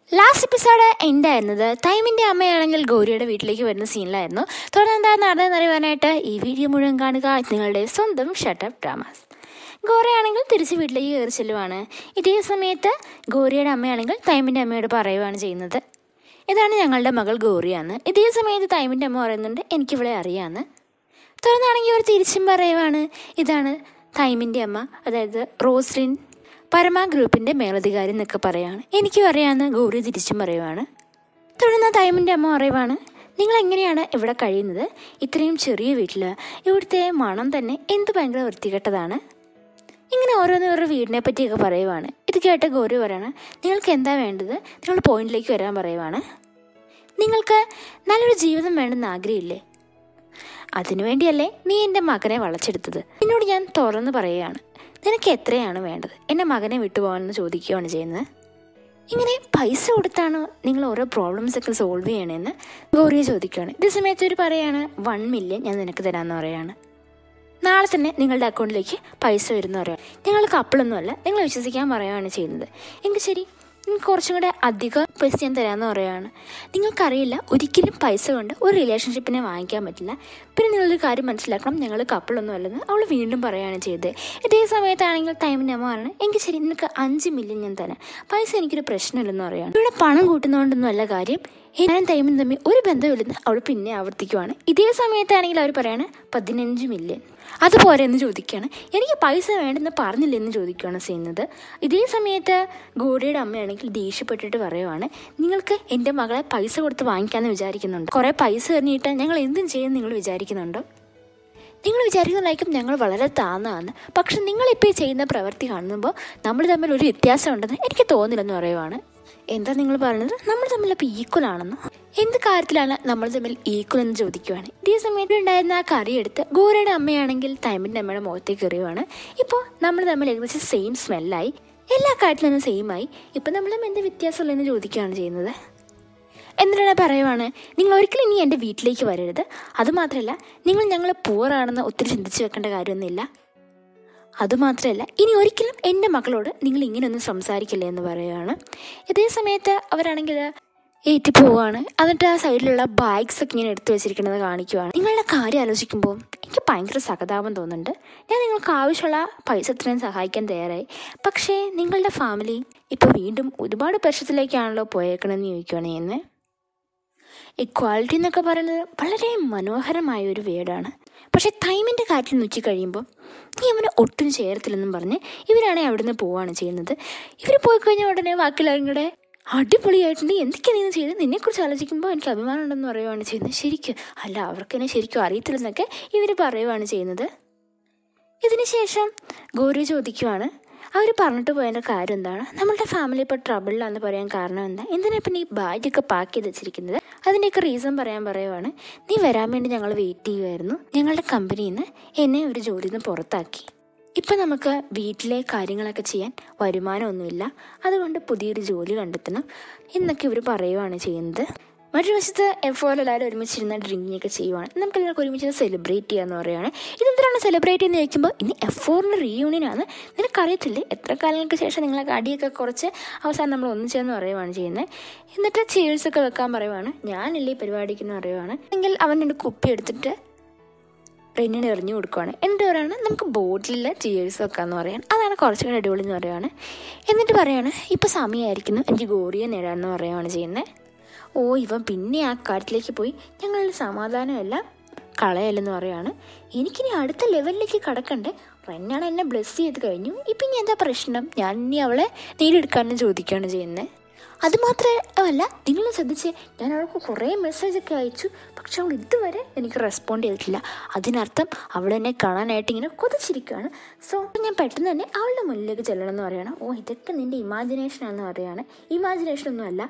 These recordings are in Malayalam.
ലാസ്റ്റ് എപ്പിസോഡ് എന്തായിരുന്നത് തൈമിൻ്റെ അമ്മയാണെങ്കിൽ ഗൗരിയുടെ വീട്ടിലേക്ക് വരുന്ന സീനിലായിരുന്നു തുടർന്ന് എന്താ നടന്നതെന്ന് അറിയാനായിട്ട് ഈ വീഡിയോ മുഴുവൻ കാണുക നിങ്ങളുടെ സ്വന്തം ഷട്ടപ്പ് ഡ്രാമാസ് ഗോറയാണെങ്കിൽ തിരിച്ച് വീട്ടിലേക്ക് കയറി ചെല്ലുവാണ് ഇതേ സമയത്ത് ഗോരിയുടെ അമ്മയാണെങ്കിൽ തൈമിൻ്റെ അമ്മയോട് പറയുവാണ് ചെയ്യുന്നത് ഇതാണ് ഞങ്ങളുടെ മകൾ ഗോറിയാന്ന് ഇതേ സമയത്ത് തൈമിൻ്റെ അമ്മ പറയുന്നുണ്ട് എനിക്കിവളെ അറിയാമെന്ന് തുടർന്നാണെങ്കിൽ അവർ തിരിച്ചും പറയുവാണ് ഇതാണ് തൈമിൻ്റെ അമ്മ അതായത് റോസ്ലിൻ പരമ ഗ്രൂപ്പിൻ്റെ മേലധികാരി എന്നൊക്കെ പറയാണ് എനിക്കും അറിയാമെന്ന് ഗൗരി തിരിച്ചും പറയുവാണ് തുടർന്ന് തൈമിൻ്റെ അമ്മ പറയുവാണ് നിങ്ങൾ എങ്ങനെയാണ് ഇവിടെ കഴിയുന്നത് ഇത്രയും ചെറിയ വീട്ടിൽ ഇവിടുത്തെ മണം തന്നെ എന്ത് ഭയങ്കര വൃത്തികെട്ടതാണ് ഇങ്ങനെ ഓരോന്നോരോ വീടിനെ പറ്റിയൊക്കെ പറയുവാണ് ഇത് കേട്ട ഗൗരി പറയാണ് നിങ്ങൾക്ക് എന്താ വേണ്ടത് നിങ്ങൾ പോയിന്റിലേക്ക് വരാൻ പറയുവാണ് നിങ്ങൾക്ക് നല്ലൊരു ജീവിതം വേണമെന്ന് ആഗ്രഹമില്ലേ അതിനുവേണ്ടിയല്ലേ നീ എൻ്റെ മകനെ വളച്ചെടുത്തത് എന്നോട് ഞാൻ തുറന്ന് പറയുകയാണ് നിനക്ക് എത്രയാണ് വേണ്ടത് എൻ്റെ മകനെ വിട്ടുപോകാമെന്ന് ചോദിക്കുകയാണ് ചെയ്യുന്നത് ഇങ്ങനെ പൈസ കൊടുത്താണോ നിങ്ങൾ ഓരോ പ്രോബ്ലംസ് ഒക്കെ സോൾവ് ചെയ്യണമെന്ന് ഗൗരിയെ ചോദിക്കുകയാണ് ഇതേ സമയത്ത് ഒരു പറയാണ് വൺ മില്യൺ ഞാൻ നിനക്ക് തരാമെന്ന് പറയാണ് നാളെ തന്നെ നിങ്ങളുടെ അക്കൗണ്ടിലേക്ക് പൈസ വരുന്ന പറയാം ഞങ്ങൾ കപ്പിളൊന്നുമല്ല നിങ്ങൾ വിശ്വസിക്കാൻ പറയുകയാണ് ചെയ്യുന്നത് എങ്കിൽ ശരി നിങ്ങൾക്ക് കുറച്ചും കൂടെ അധികം പൈസ ഞാൻ തരാമെന്ന് പറയുകയാണ് നിങ്ങൾക്കറിയില്ല ഒരിക്കലും പൈസ കൊണ്ട് ഒരു റിലേഷൻഷിപ്പിനെ വാങ്ങിക്കാൻ പറ്റില്ല പിന്നെ നിങ്ങളൊരു കാര്യം മനസ്സിലാക്കണം ഞങ്ങൾ കപ്പിളൊന്നും അല്ലെന്ന് അവൾ വീണ്ടും പറയുകയാണ് ചെയ്തത് ഇതേ സമയത്താണെങ്കിൽ ടൈമിൻ്റെ അമ്മ പറഞ്ഞു എങ്കിൽ ശരി നിനക്ക് അഞ്ച് മില്യൺ ഞാൻ തരാം പൈസ എനിക്കൊരു പ്രശ്നമില്ലെന്ന് പറയുകയാണ് ഇവിടെ പണം കൂട്ടുന്നതുകൊണ്ടൊന്നും അല്ല കാര്യം ഞാനും ടൈമും തമ്മിൽ ഒരു ബന്ധമില്ലെന്ന് അവൾ പിന്നെ ആവർത്തിക്കുവാണ് ഇതേ സമയത്താണെങ്കിൽ അവർ പറയാണ് പതിനഞ്ച് മില്യൺ അതുപോലെ എന്ന് ചോദിക്കുകയാണ് എനിക്ക് പൈസ വേണ്ടെന്ന് പറഞ്ഞില്ലെന്ന് ചോദിക്കുകയാണ് ചെയ്യുന്നത് ഇതേ സമയത്ത് ഗോഡിയുടെ അമ്മയാണെങ്കിൽ ദേഷ്യപ്പെട്ടിട്ട് പറയുവാണ് നിങ്ങൾക്ക് എൻ്റെ മകളെ പൈസ കൊടുത്ത് വാങ്ങിക്കാമെന്ന് വിചാരിക്കുന്നുണ്ട് കുറേ പൈസ എറിഞ്ഞിട്ട് ഞങ്ങൾ എന്തും ചെയ്യുമെന്ന് നിങ്ങൾ വിചാരിക്കുന്നുണ്ടോ നിങ്ങൾ വിചാരിക്കുന്നതായിരിക്കും ഞങ്ങൾ വളരെ താന്നാന്ന് പക്ഷെ നിങ്ങളിപ്പോൾ ഈ ചെയ്യുന്ന പ്രവൃത്തി കാണുമ്പോൾ നമ്മൾ തമ്മിൽ ഒരു വ്യത്യാസം ഉണ്ടെന്ന് എനിക്ക് തോന്നില്ലെന്ന് പറയുവാണ് എന്താ നിങ്ങൾ പറയുന്നത് നമ്മൾ തമ്മിൽ അപ്പോൾ ഈക്വൽ ആണെന്നോ എന്ത് കാര്യത്തിലാണ് നമ്മൾ തമ്മിൽ ഈക്വൽ എന്ന് ചോദിക്കുവാണ് ഇതേ സമയത്ത് ഉണ്ടായിരുന്ന ആ കറി എടുത്ത് ഗോരയുടെ അമ്മയാണെങ്കിൽ തൈമിൻ്റെ അമ്മയുടെ മുഖത്തേക്ക് എറിയുവാണ് ഇപ്പോൾ നമ്മൾ തമ്മിൽ ഏകദേശം സെയിം സ്മെല്ലായി എല്ലാ കാര്യത്തിലും സെയിമായി ഇപ്പം നമ്മൾ തമ്മിൽ എന്ത് വ്യത്യാസമുള്ളതെന്ന് ചോദിക്കുകയാണ് ചെയ്യുന്നത് എന്നിട്ട് പറയുവാണ് നിങ്ങൾ ഒരിക്കലും ഇനി എൻ്റെ വീട്ടിലേക്ക് വരരുത് അതുമാത്രമല്ല നിങ്ങൾ ഞങ്ങൾ പൂറാണെന്ന് ഒത്തിരി ചിന്തിച്ച് വെക്കേണ്ട കാര്യമൊന്നുമില്ല അതുമാത്രമല്ല ഇനി ഒരിക്കലും എൻ്റെ മകളോട് നിങ്ങൾ ഇങ്ങനെയൊന്നും സംസാരിക്കില്ല എന്ന് പറയുകയാണ് ഇതേ സമയത്ത് അവരാണെങ്കിൽ ഏറ്റി പോവുകയാണ് എന്നിട്ട് ആ സൈഡിലുള്ള ബാഗ്സ് ഒക്കെ ഇങ്ങനെ എടുത്തു വെച്ചിരിക്കുന്നത് കാണിക്കുവാണ് നിങ്ങളുടെ കാര്യം ആലോചിക്കുമ്പോൾ എനിക്ക് ഭയങ്കര സഹതാപം തോന്നുന്നുണ്ട് ഞാൻ നിങ്ങൾക്ക് ആവശ്യമുള്ള പൈസ ഇത്രയും സഹായിക്കാൻ തയ്യാറായി പക്ഷേ നിങ്ങളുടെ ഫാമിലി ഇപ്പോൾ വീണ്ടും ഒരുപാട് പ്രശ്നത്തിലേക്കാണല്ലോ പോയേക്കണമെന്ന് ചോദിക്കുകയാണ് എന്നെ ഇക്വാളിറ്റി എന്നൊക്കെ പറയുന്നത് വളരെ മനോഹരമായ ഒരു വേർഡാണ് പക്ഷേ ടൈമിൻ്റെ കാര്യത്തിൽ നോക്കി കഴിയുമ്പോൾ നീ അവനെ ഒട്ടും ചേർത്തില്ലെന്നും പറഞ്ഞ് ഇവരാണെങ്കിൽ അവിടെ നിന്ന് പോവുകയാണ് ചെയ്യുന്നത് ഇവർ പോയി കഴിഞ്ഞാൽ ഉടനെ ബാക്കിയുള്ളവരും കൂടെ അടിപൊളിയായിട്ടുണ്ട് എന്തൊക്കെയാണ് നീ ചെയ്തത് നിന്നെക്കുറിച്ച് ആലോചിക്കുമ്പോൾ എനിക്ക് അഭിമാനം ഉണ്ടെന്ന് പറയുകയാണ് ചെയ്യുന്നത് ശരിക്കും അല്ല അവർക്ക് എന്നെ ശരിക്കും അറിയത്തില്ലെന്നൊക്കെ ഇവർ പറയുകയാണ് ചെയ്യുന്നത് ഇതിനുശേഷം ഗൗരി ചോദിക്കുവാണ് അവർ പറഞ്ഞിട്ട് പോയതിൻ്റെ കാര്യം എന്താണ് നമ്മളുടെ ഫാമിലി ഇപ്പോൾ ട്രബിളിലാന്ന് പറയാൻ കാരണം എന്താ എന്തിനാ ഇപ്പം നീ ബാഗൊക്കെ പാക്ക് ചെയ്ത് വെച്ചിരിക്കുന്നത് അതിൻ്റെയൊക്കെ റീസൺ പറയാൻ പറയുവാണ് നീ വരാൻ വേണ്ടി ഞങ്ങൾ വെയിറ്റ് ചെയ്യുമായിരുന്നു ഞങ്ങളുടെ കമ്പനിയിൽ നിന്ന് എന്നെ ഒരു ജോലിയിൽ നിന്ന് പുറത്താക്കി ഇപ്പം നമുക്ക് വീട്ടിലെ കാര്യങ്ങളൊക്കെ ചെയ്യാൻ വരുമാനമൊന്നുമില്ല അതുകൊണ്ട് പുതിയൊരു ജോലി കണ്ടെത്തണം എന്നൊക്കെ ഇവർ പറയുവാണ് ചെയ്യുന്നത് മറ്റൊരു വശത്ത് എഫ് ഓയിൽ എല്ലാവരും ഒരുമിച്ചിരുന്ന് ഡ്രിങ്കിങ് ഒക്കെ ചെയ്യുവാണ് നമുക്ക് എല്ലാവർക്കും ഒരുമിച്ച് സെലിബ്രേറ്റ് ചെയ്യാന്ന് പറയുകയാണ് ഇതെന്തിനാണ് സെലിബ്രേറ്റ് ചെയ്യുന്നത് ചോദിക്കുമ്പോൾ ഇനി എഫ് ഫോറിൻ്റെ റീയൂണിയനാണ് നിനക്കറിയത്തില്ലേ എത്ര കാലങ്ങൾക്ക് ശേഷം നിങ്ങളെ അടിയൊക്കെ കുറച്ച് അവസാനം നമ്മൾ ഒന്നിച്ചെന്ന് പറയുവാണ് ചെയ്യുന്നത് എന്നിട്ട് cheers ഒക്കെ വെക്കാൻ പറയുവാണ് ഞാനില്ലേ ഈ പരിപാടിക്ക് എന്ന് പറയുവാണ് എങ്കിൽ അവൻ രണ്ട് കുപ്പി എടുത്തിട്ട് റെന്നിന് എറിഞ്ഞു കൊടുക്കുവാണ് എന്നിട്ട് പറയുകയാണ് നമുക്ക് ബോട്ടിലിൽ ചിയേഴ്സ് വെക്കാമെന്ന് പറയാൻ അതാണ് കുറച്ചും കൂടി അടിപൊളി എന്ന് പറയുകയാണ് എന്നിട്ട് പറയാണ് ഇപ്പോൾ സമയമായിരിക്കുന്നു എനിക്ക് ഗോറിയെ നേടാമെന്ന് പറയുകയാണ് ചെയ്യുന്നത് ഓ ഇവൻ പിന്നെ ആ കാട്ടിലേക്ക് പോയി ഞങ്ങളുടെ സമാധാനമെല്ലാം കളയല്ലെന്ന് പറയാണ് എനിക്കിനി അടുത്ത ലെവലിലേക്ക് കടക്കണ്ടേ റെന്നാണ് എന്നെ ബ്ലെസ് ചെയ്ത് കഴിഞ്ഞു ഇപ്പം ഇനി എന്താ പ്രശ്നം ഞാൻ ഇനി അവളെ നേടിയെടുക്കാമെന്ന് ചോദിക്കുകയാണ് ചെയ്യുന്നത് അതുമാത്രമല്ല നിങ്ങൾ ശ്രദ്ധിച്ച് ഞാൻ അവൾക്ക് കുറേ മെസ്സേജൊക്കെ അയച്ചു പക്ഷെ അവൾ ഇതുവരെ എനിക്ക് റെസ്പോണ്ട് ചെയ്തിട്ടില്ല അതിനർത്ഥം അവൾ എന്നെ കാണാനായിട്ട് ഇങ്ങനെ കൊതിച്ചിരിക്കുകയാണ് സോ ഞാൻ പെട്ടെന്ന് തന്നെ അവളുടെ മുന്നിലേക്ക് ചെല്ലണം എന്ന് പറയണം ഓ ഇതൊക്കെ നിൻ്റെ ഇമാജിനേഷൻ ആണെന്ന് പറയാണ് ഇമാജിനേഷൻ ഒന്നുമല്ല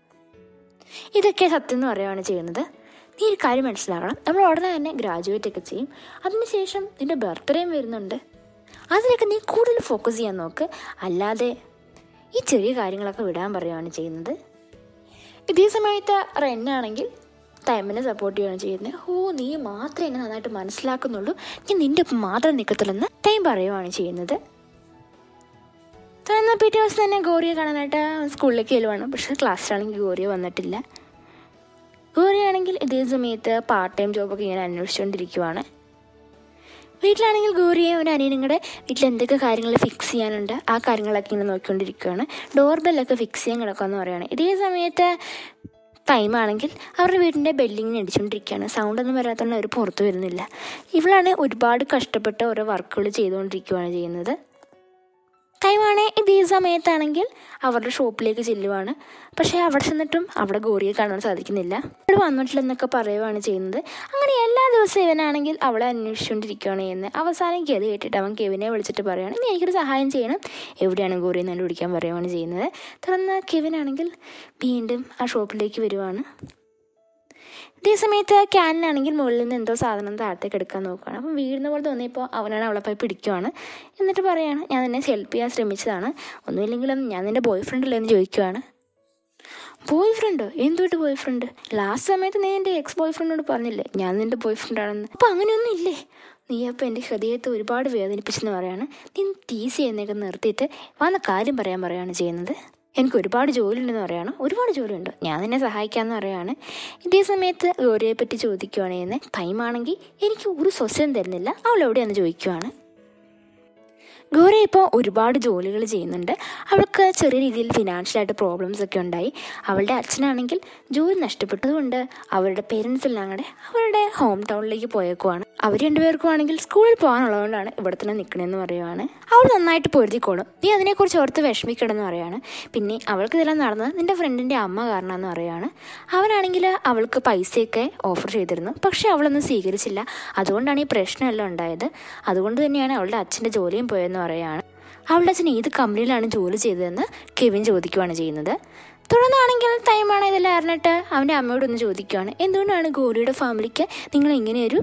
ഇതൊക്കെ സത്യം എന്ന് പറയുകയാണ് ചെയ്യുന്നത് നീ ഒരു കാര്യം മനസ്സിലാക്കണം നമ്മൾ ഉടനെ തന്നെ ഗ്രാജുവേറ്റ് ഒക്കെ ചെയ്യും അതിനുശേഷം നിൻ്റെ ബർത്ത്ഡേയും വരുന്നുണ്ട് അതിനൊക്കെ നീ കൂടുതൽ ഫോക്കസ് ചെയ്യാൻ നോക്ക് അല്ലാതെ ഈ ചെറിയ കാര്യങ്ങളൊക്കെ വിടാൻ പറയുകയാണ് ചെയ്യുന്നത് ഇതേ സമയത്ത് റെന്നാണെങ്കിൽ ടൈമിനെ സപ്പോർട്ട് ചെയ്യുകയാണ് ചെയ്യുന്നത് ഓ നീ മാത്രമേ എന്നെ നന്നായിട്ട് മനസ്സിലാക്കുന്നുള്ളൂ ഞാൻ നിൻ്റെ ഒപ്പം മാത്രം നിൽക്കത്തുള്ളെന്ന് ടൈം പറയുകയാണ് ചെയ്യുന്നത് തുടർന്ന് പിറ്റേ ദിവസം തന്നെ ഗോറിയെ കാണാനായിട്ട് സ്കൂളിലേക്ക് ചെല്ലുവാണ് പക്ഷേ ക്ലാസ്സിലാണെങ്കിൽ ഗോറിയ വന്നിട്ടില്ല ഗോറിയാണെങ്കിൽ ഇതേ സമയത്ത് പാർട്ട് ടൈം ജോബൊക്കെ ഇങ്ങനെ അന്വേഷിച്ചുകൊണ്ടിരിക്കുവാണ് വീട്ടിലാണെങ്കിൽ ഗൗരിയും ഒരു അനിയനും കൂടെ വീട്ടിൽ എന്തൊക്കെ കാര്യങ്ങൾ ഫിക്സ് ചെയ്യാനുണ്ട് ആ കാര്യങ്ങളൊക്കെ ഇങ്ങനെ നോക്കിക്കൊണ്ടിരിക്കുകയാണ് ഡോർ ബെല്ലൊക്കെ ഫിക്സ് ചെയ്യാൻ കിടക്കുമെന്ന് പറയുകയാണ് ഇതേ സമയത്ത് ടൈമാണെങ്കിൽ അവരുടെ വീടിൻ്റെ ബെല്ലിങ്ങിന് അടിച്ചുകൊണ്ടിരിക്കുകയാണ് സൗണ്ടൊന്നും വരാത്തതുകൊണ്ട് അവർ പുറത്തു വരുന്നില്ല ഇവളാണ് ഒരുപാട് കഷ്ടപ്പെട്ട് ഓരോ വർക്കുകൾ ചെയ്തുകൊണ്ടിരിക്കുകയാണ് ചെയ്യുന്നത് ടൈമാണ് ഇതേ സമയത്താണെങ്കിൽ അവരുടെ ഷോപ്പിലേക്ക് ചെല്ലുവാണ് പക്ഷേ അവിടെ ചെന്നിട്ടും അവിടെ ഗോറിയെ കാണാൻ സാധിക്കുന്നില്ല ഇവിടെ വന്നിട്ടില്ലെന്നൊക്കെ പറയുവാണ് ചെയ്യുന്നത് അങ്ങനെ എല്ലാ ദിവസവും ഇവനാണെങ്കിൽ അവളെ അന്വേഷിച്ചുകൊണ്ടിരിക്കുകയാണ് ചെയ്യുന്നത് അവസാനം ഗതി കേട്ടിട്ട് അവൻ കെവിനെ വിളിച്ചിട്ട് പറയുകയാണ് നീ എനിക്കൊരു സഹായം ചെയ്യണം എവിടെയാണ് ഗോറി എന്ന് കണ്ടുപിടിക്കാൻ പറയുവാണ് ചെയ്യുന്നത് തുടർന്ന് കെവിനാണെങ്കിൽ വീണ്ടും ആ ഷോപ്പിലേക്ക് വരുവാണ് ഇതേ സമയത്ത് ക്യാനിലാണെങ്കിൽ മുകളിൽ നിന്ന് എന്തോ സാധനം താഴത്തേക്ക് എടുക്കാൻ നോക്കുകയാണ് അപ്പം വീഴുന്ന പോലെ തോന്നിയപ്പോൾ അവനാണ് അവളെ പോയി പിടിക്കുവാണ് എന്നിട്ട് പറയാണ് ഞാൻ നിന്നെ ഹെൽപ്പ് ചെയ്യാൻ ശ്രമിച്ചതാണ് ഒന്നുമില്ലെങ്കിലും ഞാൻ നിൻ്റെ ബോയ് ഫ്രണ്ട് അല്ലേ എന്ന് ചോദിക്കുവാണ് ബോയ് ഫ്രണ്ടോ എന്തുകൊണ്ട് ബോയ് ഫ്രണ്ട് ലാസ്റ്റ് സമയത്ത് നീ എൻ്റെ എക്സ് ബോയ് ഫ്രണ്ടിനോട് പറഞ്ഞില്ലേ ഞാൻ നിൻ്റെ ബോയ് ഫ്രണ്ടാണെന്ന് അപ്പോൾ അങ്ങനെയൊന്നും ഇല്ലേ നീ അപ്പോൾ എൻ്റെ ഹൃദയത്തെ ഒരുപാട് വേദനിപ്പിച്ചെന്ന് പറയാണ് നീ ടീസ് ചെയ്യുന്നതൊക്കെ നിർത്തിയിട്ട് വന്ന കാര്യം പറയാൻ പറയാണ് ചെയ്യുന്നത് എനിക്ക് ഒരുപാട് ജോലി ഉണ്ടെന്ന് പറയാണ് ഒരുപാട് ജോലിയുണ്ട് ഞാൻ നിന്നെ സഹായിക്കാമെന്ന് പറയാണ് ഇതേ സമയത്ത് ഗൗരിയെ പറ്റി ചോദിക്കുവാണ് ചെയ്യുന്നത് ടൈമാണെങ്കിൽ എനിക്ക് ഒരു സ്വസ്ഥം തരുന്നില്ല അവൾ എവിടെയാണെന്ന് ചോദിക്കുവാണ് ഗൗരി ഇപ്പോൾ ഒരുപാട് ജോലികൾ ചെയ്യുന്നുണ്ട് അവൾക്ക് ചെറിയ രീതിയിൽ ഫിനാൻഷ്യലായിട്ട് പ്രോബ്ലംസ് ഒക്കെ ഉണ്ടായി അവളുടെ അച്ഛനാണെങ്കിൽ ജോലി നഷ്ടപ്പെട്ടതുകൊണ്ട് അവരുടെ പേരൻസ് എല്ലാം കൂടെ അവരുടെ ഹോം ടൗണിലേക്ക് പോയേക്കുവാണ് അവർ രണ്ടുപേർക്കും ആണെങ്കിൽ സ്കൂളിൽ പോകാനുള്ളതുകൊണ്ടാണ് ഇവിടെ തന്നെ നിൽക്കണമെന്ന് പറയുവാണ് അവൾ നന്നായിട്ട് പൊരുതിക്കോളും നീ അതിനെക്കുറിച്ച് ഓർത്ത് വിഷമിക്കണമെന്ന് പറയാണ് പിന്നെ അവൾക്ക് ഇതെല്ലാം നടന്നത് നിന്റെ ഫ്രണ്ടിൻ്റെ അമ്മ കാരണമെന്ന് പറയുവാണ് അവനാണെങ്കിൽ അവൾക്ക് പൈസയൊക്കെ ഓഫർ ചെയ്തിരുന്നു പക്ഷേ അവളൊന്നും സ്വീകരിച്ചില്ല അതുകൊണ്ടാണ് ഈ പ്രശ്നമെല്ലാം ഉണ്ടായത് അതുകൊണ്ട് തന്നെയാണ് അവളുടെ അച്ഛൻ്റെ ജോലിയും പോയതെന്ന് പറയുകയാണ് അവളുടെ അച്ഛൻ ഏത് കമ്പനിയിലാണ് ജോലി ചെയ്തതെന്ന് കെവിൻ ചോദിക്കുകയാണ് ചെയ്യുന്നത് തുടർന്നാണെങ്കിൽ ടൈമാണ് ഇതെല്ലാം അറിഞ്ഞിട്ട് അവൻ്റെ അമ്മയോടൊന്ന് ചോദിക്കുകയാണ് എന്തുകൊണ്ടാണ് ഗോരിയുടെ ഫാമിലിക്ക് നിങ്ങൾ ഇങ്ങനെയൊരു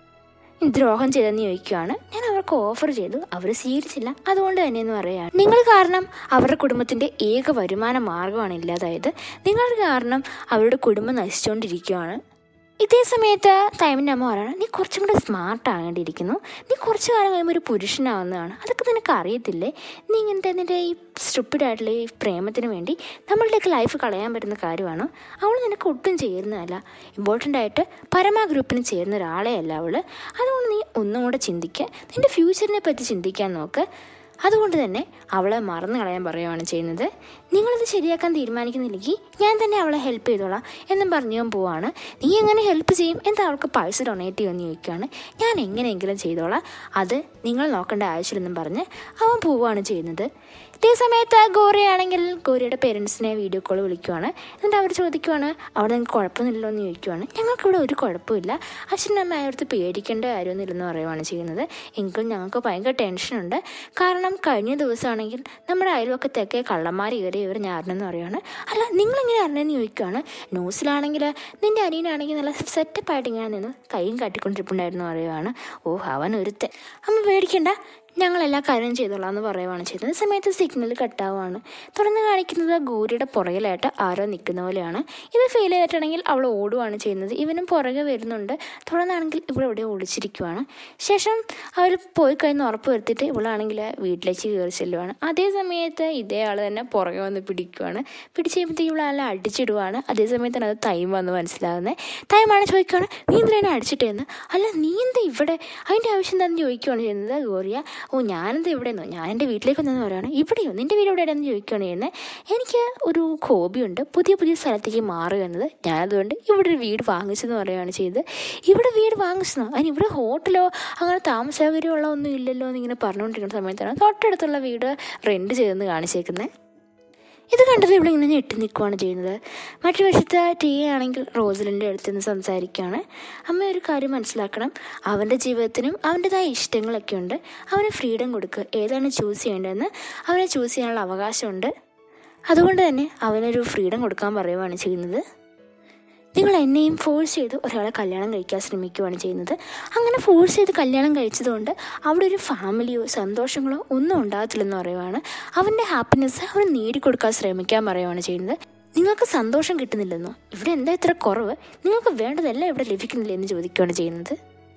ദ്രോഹം ചെയ്തെന്ന് ചോദിക്കുകയാണ് ഞാൻ അവർക്ക് ഓഫർ ചെയ്തു അവർ സ്വീകരിച്ചില്ല അതുകൊണ്ട് തന്നെ എന്ന് പറയുകയാണ് നിങ്ങൾ കാരണം അവരുടെ കുടുംബത്തിൻ്റെ ഏക വരുമാന മാർഗമാണ് ഇല്ലാതായത് നിങ്ങൾ കാരണം അവരുടെ കുടുംബം നശിച്ചുകൊണ്ടിരിക്കുകയാണ് ഇതേ സമയത്ത് ടൈമിൻ്റെ അമ്മ പറയണം നീ കുറച്ചും കൂടെ സ്മാർട്ട് ആകേണ്ടിയിരിക്കുന്നു നീ കുറച്ച് കാലം കഴിയുമ്പോൾ ഒരു പുരുഷനാവുന്നതാണ് അതൊക്കെ നിനക്ക് അറിയത്തില്ലേ നീ ഇങ്ങനത്തെ നിൻ്റെ ഈ സ്റ്റുപ്പിഡായിട്ടുള്ള ഈ പ്രേമത്തിന് വേണ്ടി നമ്മളുടെയൊക്കെ ലൈഫ് കളയാൻ പറ്റുന്ന കാര്യമാണോ അവൾ നിനക്ക് ഒട്ടും ചേരുന്നതല്ല ഇമ്പോർട്ടൻ്റ് ആയിട്ട് പരമാ ഗ്രൂപ്പിന് ചേരുന്ന ഒരാളെ അല്ല അവൾ അതുകൊണ്ട് നീ ഒന്നും കൂടെ ചിന്തിക്കുക നിൻ്റെ ഫ്യൂച്ചറിനെ പറ്റി ചിന്തിക്കാൻ നോക്ക് അതുകൊണ്ട് തന്നെ അവളെ മറന്നു കളയാൻ പറയുകയാണ് ചെയ്യുന്നത് നിങ്ങളിത് ശരിയാക്കാൻ തീരുമാനിക്കുന്നില്ലെങ്കിൽ ഞാൻ തന്നെ അവളെ ഹെൽപ്പ് ചെയ്തോളാം എന്നും പറഞ്ഞു ഞാൻ പോവാണ് നീ എങ്ങനെ ഹെൽപ്പ് ചെയ്യും എന്താ അവൾക്ക് പൈസ ഡൊണേറ്റ് ചെയ്യുമെന്ന് ചോദിക്കുകയാണ് ഞാൻ എങ്ങനെയെങ്കിലും ചെയ്തോളാം അത് നിങ്ങൾ നോക്കേണ്ട ആവശ്യമില്ലെന്നും പറഞ്ഞ് അവൻ പോവുകയാണ് ചെയ്യുന്നത് ഇതേ സമയത്ത് ഗോറിയാണെങ്കിൽ ഗോറിയുടെ പേരൻസിനെ വീഡിയോ കോൾ വിളിക്കുവാണ് എന്നിട്ട് അവർ ചോദിക്കുവാണ് അവിടെ നിങ്ങൾക്ക് കുഴപ്പമൊന്നുമില്ലല്ലോ എന്ന് ചോദിക്കുവാണ് ഞങ്ങൾക്കിവിടെ ഒരു കുഴപ്പമില്ല അച്ഛനും അമ്മ അയാളത്ത് പേടിക്കേണ്ട കാര്യമൊന്നുമില്ലെന്ന് പറയുവാണ് ചെയ്യുന്നത് എങ്കിലും ഞങ്ങൾക്ക് ഭയങ്കര ടെൻഷനുണ്ട് കാരണം കഴിഞ്ഞ ദിവസമാണെങ്കിൽ നമ്മുടെ അയൽവക്കത്തൊക്കെ കള്ളന്മാർ കയറി ഇവർ ഞാറിനെന്ന് പറയുവാണ് അല്ല നിങ്ങളെങ്ങനെ അറിഞ്ഞെന്ന് ചോദിക്കുവാണ് ന്യൂസിലാണെങ്കിൽ നിൻ്റെ അനിയനാണെങ്കിൽ നല്ല സെറ്റപ്പായിട്ട് ഇങ്ങനെ നിന്ന് കൈയും കാട്ടിക്കൊണ്ടിരിപ്പുണ്ടായിരുന്നു പറയുവാണ് ഓ അവൻ ഒരുത്തെ അമ്മ പേടിക്കണ്ട ഞങ്ങൾ എല്ലാ കാര്യവും ചെയ്തോളാം എന്ന് പറയുവാണ് ചെയ്തത് ഈ സമയത്ത് സിഗ്നൽ കട്ടാവുകയാണ് തുറന്ന് കാണിക്കുന്നത് ഗോരിയുടെ പുറകിലായിട്ട് ആരോ നിൽക്കുന്ന പോലെയാണ് ഇത് ഫെയിൽ ചെയ്തിട്ടുണ്ടെങ്കിൽ അവൾ ഓടുകയാണ് ചെയ്യുന്നത് ഇവനും പുറകെ വരുന്നുണ്ട് തുടർന്നാണെങ്കിൽ ഇവിടെ ഇവിടെ ഒളിച്ചിരിക്കുവാണ് ശേഷം അവർ പോയി കഴിഞ്ഞ് ഉറപ്പ് വരുത്തിയിട്ട് ഇവളാണെങ്കിൽ വീട്ടിലേക്ക് കയറി ചെല്ലുവാണ് അതേ സമയത്ത് ഇതേ ആൾ തന്നെ പുറകെ വന്ന് പിടിക്കുവാണ് പിടിച്ച് കഴിയുമ്പോഴത്തേക്ക് ഇവളെ അടിച്ചിടുവാണ് അതേ സമയത്താണ് അത് ടൈം വന്ന് മനസ്സിലാകുന്നത് ടൈമാണ് ചോദിക്കുവാണ് നീ എന്തിനാണ് അടിച്ചിട്ടേന്ന് അല്ല നീ എന്താ ഇവിടെ അതിൻ്റെ ആവശ്യം എന്താണെന്ന് ചോദിക്കുകയാണ് ചെയ്യുന്നത് ഗോറിയ ഓ ഞാനെന്താ ഇവിടെ നിന്നോ ഞാൻ എൻ്റെ വീട്ടിലേക്ക് വന്നെന്ന് പറയുകയാണ് ഇവിടെയോ നിൻ്റെ വീട് എവിടെയാണെന്ന് ചോദിക്കുകയാണ് ചെയ്യുന്നത് എനിക്ക് ഒരു ഹോബിയുണ്ട് പുതിയ പുതിയ സ്ഥലത്തേക്ക് മാറുക എന്നത് ഞാനതുകൊണ്ട് ഇവിടെ ഒരു വീട് വാങ്ങിച്ചെന്ന് പറയുകയാണ് ചെയ്തത് ഇവിടെ വീട് വാങ്ങിച്ചെന്നോ അതിന് ഇവിടെ ഹോട്ടലോ അങ്ങനെ താമസ സൗകര്യമോ ഒന്നും ഇല്ലല്ലോ എന്നിങ്ങനെ പറഞ്ഞുകൊണ്ടിരിക്കുന്ന സമയത്താണ് തൊട്ടടുത്തുള്ള വീട് റെൻറ്റ് ചെയ്തെന്ന് കാണിച്ചേക്കുന്നത് ഇത് കണ്ടത് ഇവിടെ ഇങ്ങനെ ഞെട്ടി നിൽക്കുകയാണ് ചെയ്യുന്നത് മറ്റു വശത്ത് ടി ആണെങ്കിൽ റോസലിൻ്റെ അടുത്ത് നിന്ന് സംസാരിക്കുകയാണ് അമ്മ ഒരു കാര്യം മനസ്സിലാക്കണം അവൻ്റെ ജീവിതത്തിനും അവൻ്റെതായ ഇഷ്ടങ്ങളൊക്കെ ഉണ്ട് അവന് ഫ്രീഡം കൊടുക്കുക ഏതാണ് ചൂസ് ചെയ്യേണ്ടതെന്ന് അവനെ ചൂസ് ചെയ്യാനുള്ള അവകാശമുണ്ട് അതുകൊണ്ട് തന്നെ അവനൊരു ഫ്രീഡം കൊടുക്കാൻ പറയുകയാണ് ചെയ്യുന്നത് നിങ്ങൾ എന്നെയും ഫോഴ്സ് ചെയ്ത് ഒരാളെ കല്യാണം കഴിക്കാൻ ശ്രമിക്കുകയാണ് ചെയ്യുന്നത് അങ്ങനെ ഫോഴ്സ് ചെയ്ത് കല്യാണം കഴിച്ചതുകൊണ്ട് അവിടെ ഒരു ഫാമിലിയോ സന്തോഷങ്ങളോ ഒന്നും ഉണ്ടാകത്തില്ലെന്ന് പറയുവാണ് അവൻ്റെ ഹാപ്പിനെസ് അവൻ നേടിക്കൊടുക്കാൻ ശ്രമിക്കാൻ പറയുവാണ് ചെയ്യുന്നത് നിങ്ങൾക്ക് സന്തോഷം കിട്ടുന്നില്ലെന്നോ ഇവിടെ എന്താ ഇത്ര കുറവ് നിങ്ങൾക്ക് വേണ്ടതെല്ലാം ഇവിടെ ലഭിക്കുന്നില്ല എന്ന് ചോദിക്കുകയാണ് ചെയ്യുന്നത്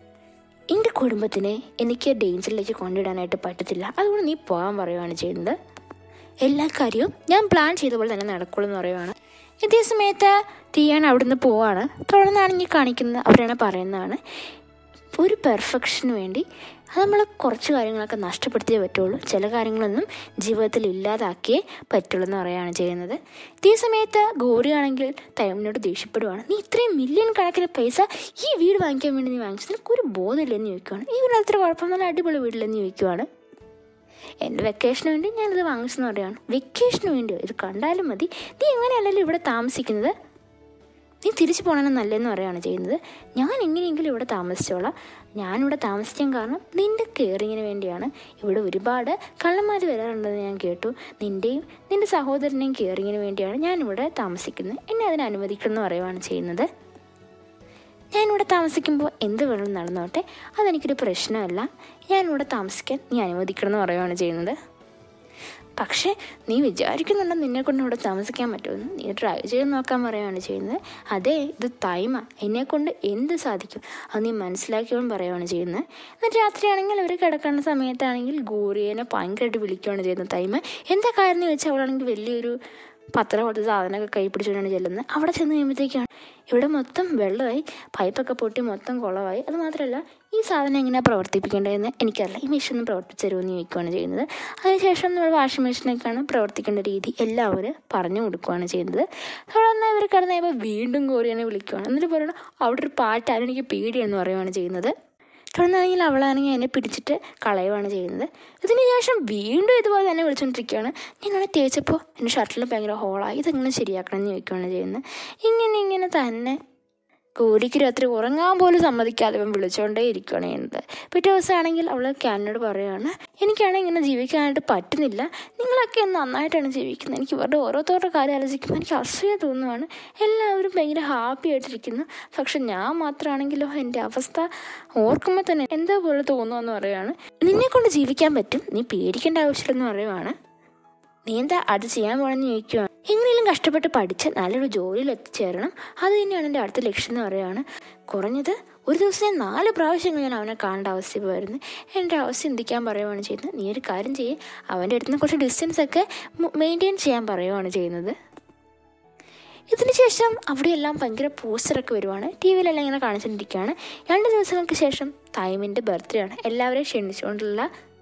എൻ്റെ കുടുംബത്തിനെ എനിക്ക് ഡേഞ്ചറിലേക്ക് കൊണ്ടിടാനായിട്ട് പറ്റത്തില്ല അതുകൊണ്ട് നീ പോകാൻ പറയുകയാണ് ചെയ്യുന്നത് എല്ലാ കാര്യവും ഞാൻ പ്ലാൻ ചെയ്ത പോലെ തന്നെ നടക്കുള്ളൂ എന്ന് പറയുവാണ് ഇതേ സമയത്ത് തീയാൻ അവിടുന്ന് പോവാണ് തുടർന്നാണെങ്കിൽ കാണിക്കുന്നത് അവരാണ് പറയുന്നതാണ് ഒരു പെർഫെക്ഷന് വേണ്ടി അത് നമ്മൾ കുറച്ച് കാര്യങ്ങളൊക്കെ നഷ്ടപ്പെടുത്തിയേ പറ്റുള്ളൂ ചില കാര്യങ്ങളൊന്നും ജീവിതത്തിൽ ഇല്ലാതാക്കിയേ പറ്റുള്ളൂ എന്ന് പറയുകയാണ് ചെയ്യുന്നത് ഇതേ സമയത്ത് ഗോറിയാണെങ്കിൽ തൈമിനോട് ദേഷ്യപ്പെടുവാണ് നീ ഇത്രയും മില്യൺ കണക്കിന് പൈസ ഈ വീട് വാങ്ങിക്കാൻ വേണ്ടി നീ വാങ്ങിച്ചു നിനക്കൊരു ബോധമില്ലെന്ന് ചോദിക്കുവാണ് ഈ വീട് അത്ര കുഴപ്പം നല്ല അടിപൊളി വീട്ടിലെന്ന് ചോദിക്കുവാണ് എൻ്റെ വെക്കേഷന് വേണ്ടി ഞാനിത് വാങ്ങിച്ചെന്ന് പറയുകയാണ് വെക്കേഷന് വേണ്ടിയോ ഇത് കണ്ടാലും മതി നീ എങ്ങനെയല്ലല്ലോ ഇവിടെ താമസിക്കുന്നത് നീ തിരിച്ചു പോകണം നല്ലതെന്ന് പറയുകയാണ് ചെയ്യുന്നത് ഞാൻ എങ്ങനെയെങ്കിലും ഇവിടെ താമസിച്ചോളാം ഞാനിവിടെ താമസിക്കാൻ കാരണം നിൻ്റെ കെയറിങ്ങിന് വേണ്ടിയാണ് ഇവിടെ ഒരുപാട് കള്ളന്മാർ വരാറുണ്ടെന്ന് ഞാൻ കേട്ടു നിൻ്റെയും നിൻ്റെ സഹോദരൻ്റെയും കെയറിങ്ങിന് വേണ്ടിയാണ് ഞാനിവിടെ താമസിക്കുന്നത് എന്നെ അതിന് അനുവദിക്കണം എന്ന് പറയുകയാണ് ചെയ്യുന്നത് ഞാനിവിടെ താമസിക്കുമ്പോൾ എന്ത് വേണം നടന്നോട്ടെ അതെനിക്കൊരു പ്രശ്നമല്ല ഞാനിവിടെ താമസിക്കാൻ നീ അനുവദിക്കണം എന്ന് പറയുകയാണ് ചെയ്യുന്നത് പക്ഷേ നീ വിചാരിക്കുന്നുണ്ടോ നിന്നെ കൊണ്ട് ഇവിടെ താമസിക്കാൻ പറ്റുമെന്ന് നീ ട്രൈ ചെയ്ത് നോക്കാൻ പറയുകയാണ് ചെയ്യുന്നത് അതെ ഇത് തൈമ എന്നെക്കൊണ്ട് എന്ത് സാധിക്കും അത് നീ മനസ്സിലാക്കിയോണ്ട് പറയുകയാണ് ചെയ്യുന്നത് എന്നിട്ട് രാത്രിയാണെങ്കിൽ അവർ കിടക്കുന്ന സമയത്താണെങ്കിൽ ഗോറിയനെ ഭയങ്കരമായിട്ട് വിളിക്കുകയാണ് ചെയ്യുന്നത് തൈമ എന്താ കാര്യം എന്ന് വെച്ചാൽ അവളാണെങ്കിൽ വലിയൊരു പത്രം പോലത്തെ സാധനമൊക്കെ കൈ പിടിച്ചുകൊണ്ടാണ് ചെല്ലുന്നത് അവിടെ ചെന്ന് കഴിയുമ്പോഴത്തേക്കാണ് ഇവിടെ മൊത്തം വെള്ളമായി പൈപ്പൊക്കെ പൊട്ടി മൊത്തം കുളമായി അത് മാത്രമല്ല ഈ സാധനം എങ്ങനെയാണ് പ്രവർത്തിപ്പിക്കേണ്ടതെന്ന് എനിക്കറിയില്ല ഈ മെഷീൻ ഒന്ന് പ്രവർത്തിച്ച് തരുമെന്ന് ചോദിക്കുകയാണ് ചെയ്യുന്നത് അതിനുശേഷം നമ്മൾ വാഷിംഗ് മെഷീനൊക്കെയാണ് പ്രവർത്തിക്കേണ്ട രീതി എല്ലാം അവർ പറഞ്ഞു കൊടുക്കുകയാണ് ചെയ്യുന്നത് തുടർന്ന് ഇവർ കിടന്ന് കഴിയുമ്പോൾ വീണ്ടും കോറിയനെ വിളിക്കുകയാണ് എന്നിട്ട് പറയണം അവിടെ ഒരു പാട്ടാണ് എനിക്ക് പേടിയെന്ന് പറയുകയാണ് ചെയ്യുന്നത് തുടർന്നാണെങ്കിൽ അവളാണെങ്കിൽ എന്നെ പിടിച്ചിട്ട് കളയുകയാണ് ചെയ്യുന്നത് ഇതിന് ശേഷം വീണ്ടും ഇതുപോലെ തന്നെ വിളിച്ചുകൊണ്ടിരിക്കുകയാണ് ഞാനവിടെ തേച്ചപ്പോൾ എൻ്റെ ഷർട്ടിൽ ഭയങ്കര ഹോളായി ഇതെങ്ങനെ ശരിയാക്കണം എന്ന് ചോദിക്കുകയാണ് ചെയ്യുന്നത് ഇങ്ങനെ ഇങ്ങനെ തന്നെ കോടിക്ക് രാത്രി ഉറങ്ങാൻ പോലും സമ്മതിക്കാതെ ഇവൻ വിളിച്ചുകൊണ്ടേ ഇരിക്കുകയാണ് ചെയ്യുന്നത് പിറ്റേ ദിവസമാണെങ്കിൽ അവൾ ക്യാനോട് പറയുകയാണ് എനിക്കാണെങ്കിൽ ഇങ്ങനെ ജീവിക്കാനായിട്ട് പറ്റുന്നില്ല നിങ്ങളൊക്കെ നന്നായിട്ടാണ് ജീവിക്കുന്നത് എനിക്ക് ഇവരുടെ ഓരോരുത്തരുടെ കാര്യം ആലോചിക്കുമ്പോൾ എനിക്ക് അസൂയ തോന്നുവാണ് എല്ലാവരും ഭയങ്കര ഹാപ്പി ആയിട്ടിരിക്കുന്നു പക്ഷെ ഞാൻ മാത്രമാണെങ്കിലോ എൻ്റെ അവസ്ഥ ഓർക്കുമ്പോൾ തന്നെ എന്താ പോലെ തോന്നുമെന്ന് പറയുകയാണ് നിന്നെ കൊണ്ട് ജീവിക്കാൻ പറ്റും നീ പേടിക്കേണ്ട ആവശ്യമില്ലെന്ന് പറയുവാണ് നീ എന്താ അത് ചെയ്യാൻ പോകണമെന്ന് ചോദിക്കുകയാണ് എങ്ങനെയും കഷ്ടപ്പെട്ട് പഠിച്ച് നല്ലൊരു ജോലിയിൽ എത്തിച്ചേരണം അത് തന്നെയാണ് എൻ്റെ അടുത്ത ലക്ഷ്യം എന്ന് പറയുകയാണ് കുറഞ്ഞത് ഒരു ദിവസം ഞാൻ നാല് പ്രാവശ്യങ്ങൾ ഞാൻ അവനെ കാണേണ്ട അവസ്ഥ വരുന്നത് എൻ്റെ അവസ്ഥ ചിന്തിക്കാൻ പറയുകയാണ് ചെയ്യുന്നത് നീ ഒരു കാര്യം ചെയ്യ് അവൻ്റെ അടുത്ത് നിന്ന് കുറച്ച് ഡിസ്റ്റൻസ് ഒക്കെ മെയിൻറ്റെയിൻ ചെയ്യാൻ പറയുകയാണ് ചെയ്യുന്നത് ഇതിന് ശേഷം അവിടെയെല്ലാം ഭയങ്കര പോസ്റ്ററൊക്കെ വരുവാണ് ടി വിയിലെല്ലാം ഇങ്ങനെ കാണിച്ചുകൊണ്ടിരിക്കുകയാണ് രണ്ട് ദിവസങ്ങൾക്ക് ശേഷം തൈമിൻ്റെ ബർത്ത്ഡേ ആണ് എല്ലാവരെയും ക്ഷണിച്ചുകൊണ്ടുള്ള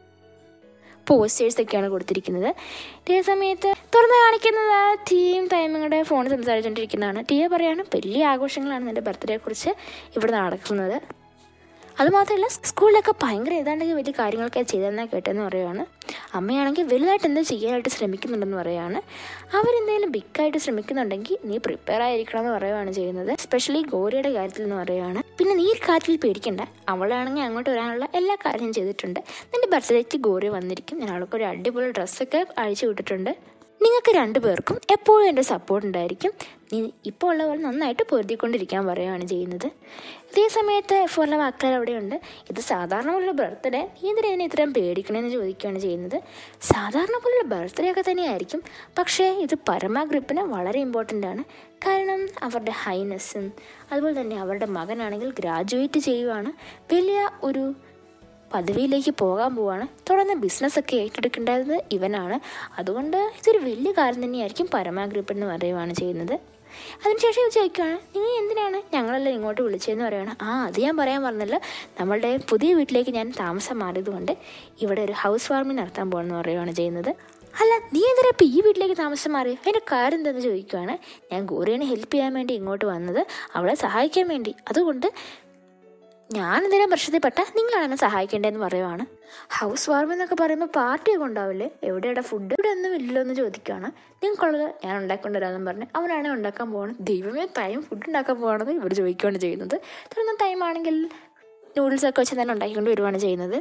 പോസ്റ്റേഴ്സ് ഒക്കെയാണ് കൊടുത്തിരിക്കുന്നത് ഇതേ സമയത്ത് തുറന്ന് കാണിക്കുന്നത് ടീം തൈമങ്ങളുടെ ഫോൺ സംസാരിച്ചുകൊണ്ടിരിക്കുന്നതാണ് ടീയെ പറയാണ് വലിയ ആഘോഷങ്ങളാണ് നിൻ്റെ ബർത്ത്ഡേയെ കുറിച്ച് ഇവിടെ നടക്കുന്നത് അതുമാത്രമല്ല സ്കൂളിലൊക്കെ ഭയങ്കര ഏതാണ്ടെങ്കിൽ വലിയ കാര്യങ്ങളൊക്കെ ചെയ്തെന്നാണ് കേട്ടെന്ന് പറയുകയാണ് അമ്മയാണെങ്കിൽ വലുതായിട്ട് എന്താ ചെയ്യാനായിട്ട് ശ്രമിക്കുന്നുണ്ടെന്ന് പറയുകയാണ് അവരെന്തെങ്കിലും ബിഗായിട്ട് ശ്രമിക്കുന്നുണ്ടെങ്കിൽ നീ പ്രിപ്പയർ ആയിരിക്കണം എന്ന് പറയുകയാണ് ചെയ്യുന്നത് എസ്പെഷ്യലി ഗോരിയുടെ കാര്യത്തിൽ എന്ന് പറയുകയാണ് പിന്നെ നീ കാര്യത്തിൽ പേടിക്കണ്ട അവളാണെങ്കിൽ അങ്ങോട്ട് വരാനുള്ള എല്ലാ കാര്യവും ചെയ്തിട്ടുണ്ട് നിന്റെ ബർത്ത്ഡേക്ക് ഗോറി വന്നിരിക്കും ഞാൻ അവൾക്ക് ഒരു അടിപൊളി ഡ്രസ്സൊക്കെ അഴിച്ചു വിട്ടിട്ടുണ്ട് നിങ്ങൾക്ക് രണ്ടുപേർക്കും എപ്പോഴും എൻ്റെ സപ്പോർട്ട് ഉണ്ടായിരിക്കും നീ ഇപ്പോൾ ഉള്ള പോലെ നന്നായിട്ട് പൊരുതിക്കൊണ്ടിരിക്കാൻ പറയുകയാണ് ചെയ്യുന്നത് ഇതേ സമയത്ത് എഫ് ഉള്ള വാക്കുകൾ അവിടെയുണ്ട് ഇത് സാധാരണ പോലുള്ള ബർത്ത്ഡേ നീ എന്തിനാ ഇതിനെ ഇത്രയും പേടിക്കണമെന്ന് ചോദിക്കുകയാണ് ചെയ്യുന്നത് സാധാരണ പോലുള്ള ബർത്ത്ഡേ ഒക്കെ തന്നെയായിരിക്കും പക്ഷേ ഇത് പരമാഗ്രിപ്പിന് വളരെ ഇമ്പോർട്ടൻ്റ് ആണ് കാരണം അവരുടെ ഹൈനെസ്സും അതുപോലെ തന്നെ അവരുടെ മകനാണെങ്കിൽ ഗ്രാജുവേറ്റ് ചെയ്യുവാണ് വലിയ ഒരു പദവിയിലേക്ക് പോകാൻ പോവാണ് തുടർന്ന് ബിസിനസ്സൊക്കെ ഏറ്റെടുക്കേണ്ടത് ഇവനാണ് അതുകൊണ്ട് ഇതൊരു വലിയ കാര്യം തന്നെയായിരിക്കും പരമാഗ്രൂപ്പ് എന്ന് പറയുകയാണ് ചെയ്യുന്നത് അതിനുശേഷം ഇവർ ചോദിക്കുകയാണ് നിങ്ങൾ എന്തിനാണ് ഞങ്ങളെല്ലാം ഇങ്ങോട്ട് വിളിച്ചതെന്ന് പറയുകയാണ് ആ അത് ഞാൻ പറയാൻ പറഞ്ഞല്ലോ നമ്മളുടെ പുതിയ വീട്ടിലേക്ക് ഞാൻ താമസം മാറിയതുകൊണ്ട് ഇവിടെ ഒരു ഹൗസ് വാർമിംഗ് നടത്താൻ പോകണമെന്ന് പറയുകയാണ് ചെയ്യുന്നത് അല്ല നീ എന്തിനാ ഇപ്പം ഈ വീട്ടിലേക്ക് താമസം മാറി അതിൻ്റെ കാര്യം എന്താണെന്ന് ചോദിക്കുകയാണ് ഞാൻ ഗോറിയനെ ഹെൽപ്പ് ചെയ്യാൻ വേണ്ടി ഇങ്ങോട്ട് വന്നത് അവളെ സഹായിക്കാൻ വേണ്ടി അതുകൊണ്ട് ഞാൻ എന്തിനാ പ്രശ്നത്തിൽപ്പെട്ട നിങ്ങളാണ് എന്നെ സഹായിക്കേണ്ടതെന്ന് പറയുവാണ് ഹൗസ് വാർമിംഗ് എന്നൊക്കെ പറയുമ്പോൾ പാർട്ടിയൊക്കെ ഉണ്ടാവില്ലേ എവിടെയുടെ ഫുഡ് ഇവിടെ ഒന്നും ഇല്ലല്ലോ എന്ന് ചോദിക്കുകയാണ് നിങ്ങൾക്കുള്ളത് ഞാൻ ഉണ്ടാക്കൊണ്ട് വരാമെന്ന് പറഞ്ഞ് അവനാണ് ഉണ്ടാക്കാൻ പോകുന്നത് ദൈവമേ ടൈം ഫുഡ് ഉണ്ടാക്കാൻ പോകണമെന്ന് ഇവർ ചോദിക്കുകയാണ് ചെയ്യുന്നത് തുടർന്ന് ടൈമാണെങ്കിൽ നൂഡിൽസൊക്കെ വെച്ച് തന്നെ ഉണ്ടാക്കിക്കൊണ്ട് വരുവാണ് ചെയ്യുന്നത്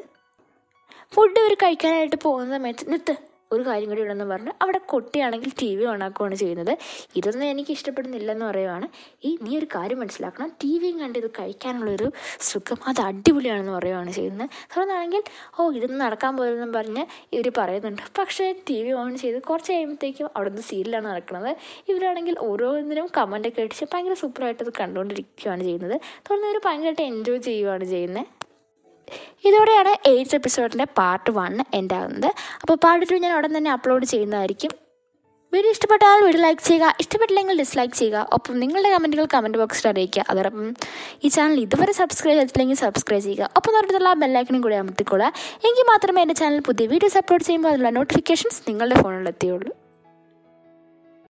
ഫുഡ് ഇവർ കഴിക്കാനായിട്ട് പോകുന്ന സമയത്ത് നിത്ത് ഒരു കാര്യം കൂടി ഉണ്ടെന്ന് പറഞ്ഞ് അവിടെ കൊട്ടിയാണെങ്കിൽ ടി വി ഓണാക്കുകയാണ് ചെയ്യുന്നത് ഇതൊന്നും എനിക്ക് ഇഷ്ടപ്പെടുന്നില്ലെന്ന് പറയുവാണ് ഈ നീ ഒരു കാര്യം മനസ്സിലാക്കണം ടി വിയും കണ്ട് ഇത് കഴിക്കാനുള്ളൊരു സുഖം അത് അടിപൊളിയാണെന്ന് പറയുവാണ് ചെയ്യുന്നത് തുടർന്നാണെങ്കിൽ ഓ ഇതൊന്നും നടക്കാൻ പോലെന്നും പറഞ്ഞ് ഇവർ പറയുന്നുണ്ട് പക്ഷേ ടി വി ഓൺ ചെയ്ത് കുറച്ച് കഴിയുമ്പോഴത്തേക്കും അവിടെ നിന്ന് സീരിയലാണ് നടക്കുന്നത് ഇവരാണെങ്കിൽ ഓരോന്നിനും കമൻ്റൊക്കെ അടിച്ച് ഭയങ്കര സൂപ്പറായിട്ട് ഇത് കണ്ടുകൊണ്ടിരിക്കുകയാണ് ചെയ്യുന്നത് തുടർന്ന് ഇവർ ഭയങ്കരമായിട്ട് എൻജോയ് ചെയ്യുകയാണ് ചെയ്യുന്നത് ഇതോടെയാണ് എയ്ത്ത് എപ്പിസോഡിൻ്റെ പാർട്ട് വൺ എൻ്റെ ആകുന്നത് അപ്പോൾ പാർട്ട് ടു ഞാൻ ഉടൻ തന്നെ അപ്ലോഡ് ചെയ്യുന്നതായിരിക്കും വീഡിയോ ഇഷ്ടപ്പെട്ടാൽ വീഡിയോ ലൈക്ക് ചെയ്യുക ഇഷ്ടപ്പെട്ടില്ലെങ്കിൽ ഡിസ്ലൈക്ക് ചെയ്യുക ഒപ്പം നിങ്ങളുടെ കമൻറ്റുകൾ കമൻറ്റ് ബോക്സിൽ അറിയിക്കുക അതോടൊപ്പം ഈ ചാനൽ ഇതുവരെ സബ്സ്ക്രൈബ് ചെയ്തിട്ടില്ലെങ്കിൽ സബ്സ്ക്രൈബ് ചെയ്യുക ഒപ്പം തൊട്ടടുത്തുള്ള ബെല്ലൈക്കനും കൂടി അമർത്തിക്കൊള്ളുക എങ്കിൽ മാത്രമേ എൻ്റെ ചാനൽ പുതിയ വീഡിയോസ് അപ്ലോഡ് ചെയ്യുമ്പോൾ അതിനുള്ള നോട്ടിഫിക്കേഷൻസ് നിങ്ങളുടെ ഫോണിൽ എത്തിയുള്ളൂ